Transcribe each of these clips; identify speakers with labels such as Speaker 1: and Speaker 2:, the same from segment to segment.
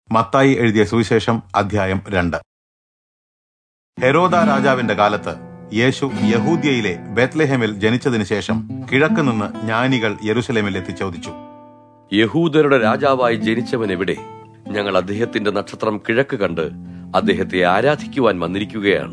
Speaker 1: മത്തായി എഴുതിയ സുവിശേഷം അധ്യായം രണ്ട് ഹെരോദ രാജാവിന്റെ കാലത്ത് യേശു യഹൂദ്യയിലെ ബെത്ലഹേമിൽ ജനിച്ചതിനു ശേഷം കിഴക്ക് നിന്ന് ജ്ഞാനികൾ യെരുസലേമിൽ എത്തി ചോദിച്ചു
Speaker 2: യഹൂദരുടെ രാജാവായി ജനിച്ചവൻ എവിടെ ഞങ്ങൾ അദ്ദേഹത്തിന്റെ നക്ഷത്രം കിഴക്ക് കണ്ട് അദ്ദേഹത്തെ ആരാധിക്കുവാൻ വന്നിരിക്കുകയാണ്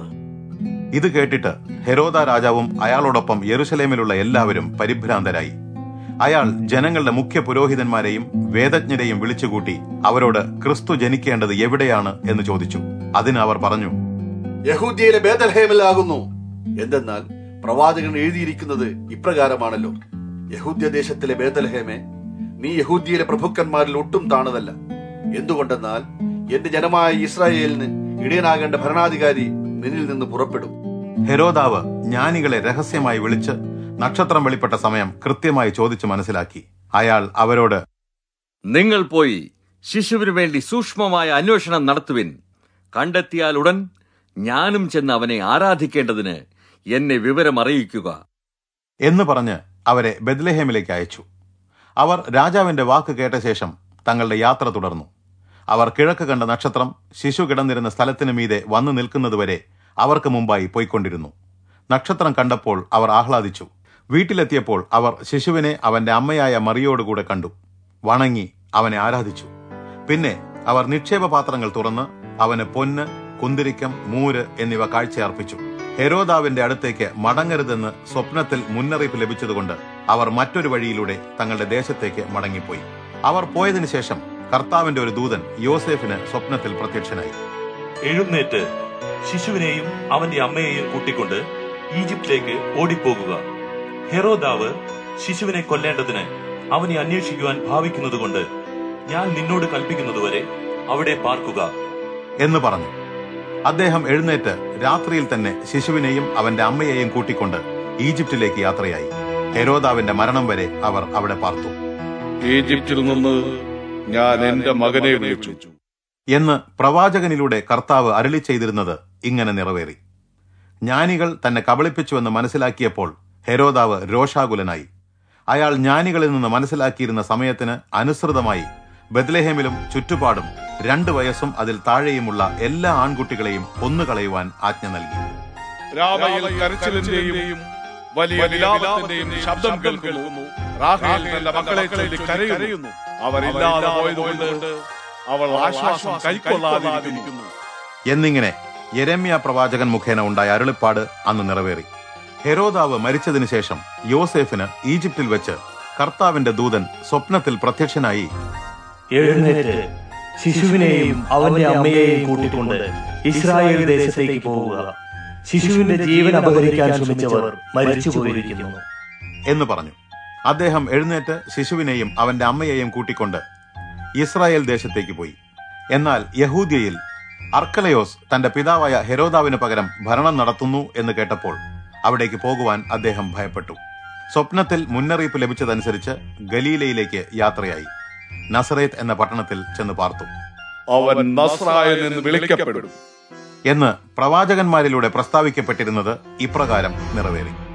Speaker 1: ഇത് കേട്ടിട്ട് ഹെരോദ രാജാവും അയാളോടൊപ്പം യെരുസലേമിലുള്ള എല്ലാവരും പരിഭ്രാന്തരായി അയാൾ ജനങ്ങളുടെ മുഖ്യ പുരോഹിതന്മാരെയും വേദജ്ഞരെയും വിളിച്ചുകൂട്ടി അവരോട് ക്രിസ്തു ജനിക്കേണ്ടത് എവിടെയാണ് എന്ന് ചോദിച്ചു അതിന് അവർ പറഞ്ഞു
Speaker 3: യഹൂദ്യയിലെ ബേദൽഹേമിലാകുന്നു എന്തെന്നാൽ പ്രവാചകൻ എഴുതിയിരിക്കുന്നത് ഇപ്രകാരമാണല്ലോ യഹൂദ്യ ദേശത്തിലെ ബേദൽഹേമെ നീ യഹൂദ്യയിലെ പ്രഭുക്കന്മാരിൽ ഒട്ടും താണതല്ല എന്തുകൊണ്ടെന്നാൽ എന്റെ ജനമായ ഇസ്രായേലിന് ഇടയനാകേണ്ട ഭരണാധികാരി നിന്നിൽ നിന്ന് പുറപ്പെടും
Speaker 1: ഹെരോദാവ് ജ്ഞാനികളെ രഹസ്യമായി വിളിച്ച് നക്ഷത്രം വെളിപ്പെട്ട സമയം കൃത്യമായി ചോദിച്ചു മനസ്സിലാക്കി അയാൾ അവരോട്
Speaker 4: നിങ്ങൾ പോയി ശിശുവിനു വേണ്ടി സൂക്ഷ്മമായ അന്വേഷണം നടത്തുവിൻ കണ്ടെത്തിയാൽ ഉടൻ ഞാനും ചെന്ന് അവനെ ആരാധിക്കേണ്ടതിന് എന്നെ വിവരം അറിയിക്കുക
Speaker 1: എന്ന് പറഞ്ഞ് അവരെ ബെദ്ലഹേമിലേക്ക് അയച്ചു അവർ രാജാവിന്റെ വാക്ക് കേട്ട ശേഷം തങ്ങളുടെ യാത്ര തുടർന്നു അവർ കിഴക്ക് കണ്ട നക്ഷത്രം ശിശു കിടന്നിരുന്ന സ്ഥലത്തിനു മീതെ വന്നു നിൽക്കുന്നതുവരെ അവർക്ക് മുമ്പായി പോയിക്കൊണ്ടിരുന്നു നക്ഷത്രം കണ്ടപ്പോൾ അവർ ആഹ്ലാദിച്ചു വീട്ടിലെത്തിയപ്പോൾ അവർ ശിശുവിനെ അവന്റെ അമ്മയായ മറിയോടുകൂടെ കണ്ടു വണങ്ങി അവനെ ആരാധിച്ചു പിന്നെ അവർ നിക്ഷേപ പാത്രങ്ങൾ തുറന്ന് അവന് പൊന്ന് കുന്തിരിക്കം മൂര് എന്നിവ കാഴ്ചയർപ്പിച്ചു ഹെരോദാവിന്റെ അടുത്തേക്ക് മടങ്ങരുതെന്ന് സ്വപ്നത്തിൽ മുന്നറിയിപ്പ് ലഭിച്ചതുകൊണ്ട് അവർ മറ്റൊരു വഴിയിലൂടെ തങ്ങളുടെ ദേശത്തേക്ക് മടങ്ങിപ്പോയി അവർ പോയതിനു ശേഷം കർത്താവിന്റെ ഒരു ദൂതൻ യോസേഫിന് സ്വപ്നത്തിൽ പ്രത്യക്ഷനായി
Speaker 5: എഴുന്നേറ്റ് ശിശുവിനെയും അവന്റെ അമ്മയെയും കൂട്ടിക്കൊണ്ട് ഈജിപ്തിലേക്ക് ഓടിപ്പോകുക ഹെറോദാവ് ശിശുവിനെ കൊല്ലേണ്ടതിന് അവനെ അന്വേഷിക്കുവാൻ ഭാവിക്കുന്നതുകൊണ്ട് ഞാൻ നിന്നോട് കൽപ്പിക്കുന്നതുവരെ അവിടെ പാർക്കുക
Speaker 1: എന്ന് പറഞ്ഞു അദ്ദേഹം എഴുന്നേറ്റ് രാത്രിയിൽ തന്നെ ശിശുവിനെയും അവന്റെ അമ്മയെയും കൂട്ടിക്കൊണ്ട് ഈജിപ്തിലേക്ക് യാത്രയായി ഹെരോദാവിന്റെ മരണം വരെ അവർ അവിടെ പാർത്തു
Speaker 6: ഈജിപ്തിൽ നിന്ന് ഞാൻ എന്റെ മകനെ വിളിച്ചു
Speaker 1: എന്ന് പ്രവാചകനിലൂടെ കർത്താവ് അരളി ചെയ്തിരുന്നത് ഇങ്ങനെ നിറവേറി ജ്ഞാനികൾ തന്നെ കബളിപ്പിച്ചുവെന്ന് മനസ്സിലാക്കിയപ്പോൾ ഹെരോദാവ് രോഷാകുലനായി അയാൾ ജ്ഞാനികളിൽ നിന്ന് മനസ്സിലാക്കിയിരുന്ന സമയത്തിന് അനുസൃതമായി ബദ്ലഹേമിലും ചുറ്റുപാടും രണ്ടു വയസ്സും അതിൽ താഴെയുമുള്ള എല്ലാ ആൺകുട്ടികളെയും കൊന്നുകളയുവാൻ ആജ്ഞ നൽകി
Speaker 6: രാമയിൽ കരച്ചിലിന്റെയും വലിയ വിലാപത്തിന്റെയും ശബ്ദം കേൾക്കുന്നു റാഹേൽ തന്റെ മക്കളെ ചൊല്ലി കരയുന്നു അവരില്ലാതെ പോയതുകൊണ്ട് അവൾ ആശ്വാസം കൈക്കൊള്ളാതിരിക്കുന്നു
Speaker 1: എന്നിങ്ങനെ യെരമ്യ പ്രവാചകൻ മുഖേന ഉണ്ടായ അരുളിപ്പാട് അന്ന് നിറവേറി ഹെരോദാവ് മരിച്ചതിനു ശേഷം യോസേഫിന് ഈജിപ്തിൽ വെച്ച് കർത്താവിന്റെ ദൂതൻ സ്വപ്നത്തിൽ പ്രത്യക്ഷനായി
Speaker 7: എഴുന്നേറ്റ് ശിശുവിനെയും അവന്റെ അമ്മയെയും കൂട്ടിക്കൊണ്ട് ഇസ്രായേൽ ദേശത്തേക്ക് പോവുക ശിശുവിന്റെ ജീവൻ അപഹരിക്കാൻ ശ്രമിച്ചവർ മരിച്ചു പോയിരിക്കുന്നു
Speaker 1: എന്ന് പറഞ്ഞു അദ്ദേഹം എഴുന്നേറ്റ് ശിശുവിനെയും അവന്റെ അമ്മയെയും കൂട്ടിക്കൊണ്ട് ഇസ്രായേൽ ദേശത്തേക്ക് പോയി എന്നാൽ യഹൂദ്യയിൽ അർക്കലയോസ് തന്റെ പിതാവായ ഹെരോദാവിന് പകരം ഭരണം നടത്തുന്നു എന്ന് കേട്ടപ്പോൾ അവിടേക്ക് പോകുവാൻ അദ്ദേഹം ഭയപ്പെട്ടു സ്വപ്നത്തിൽ മുന്നറിയിപ്പ് ലഭിച്ചതനുസരിച്ച് ഗലീലയിലേക്ക് യാത്രയായി നസറേത്ത് എന്ന പട്ടണത്തിൽ ചെന്ന് പാർത്തു
Speaker 6: അവൻ നസ്രായൻ എന്ന് വിളിക്കപ്പെടും
Speaker 1: എന്ന് പ്രവാചകന്മാരിലൂടെ പ്രസ്താവിക്കപ്പെട്ടിരുന്നത് ഇപ്രകാരം നിറവേറി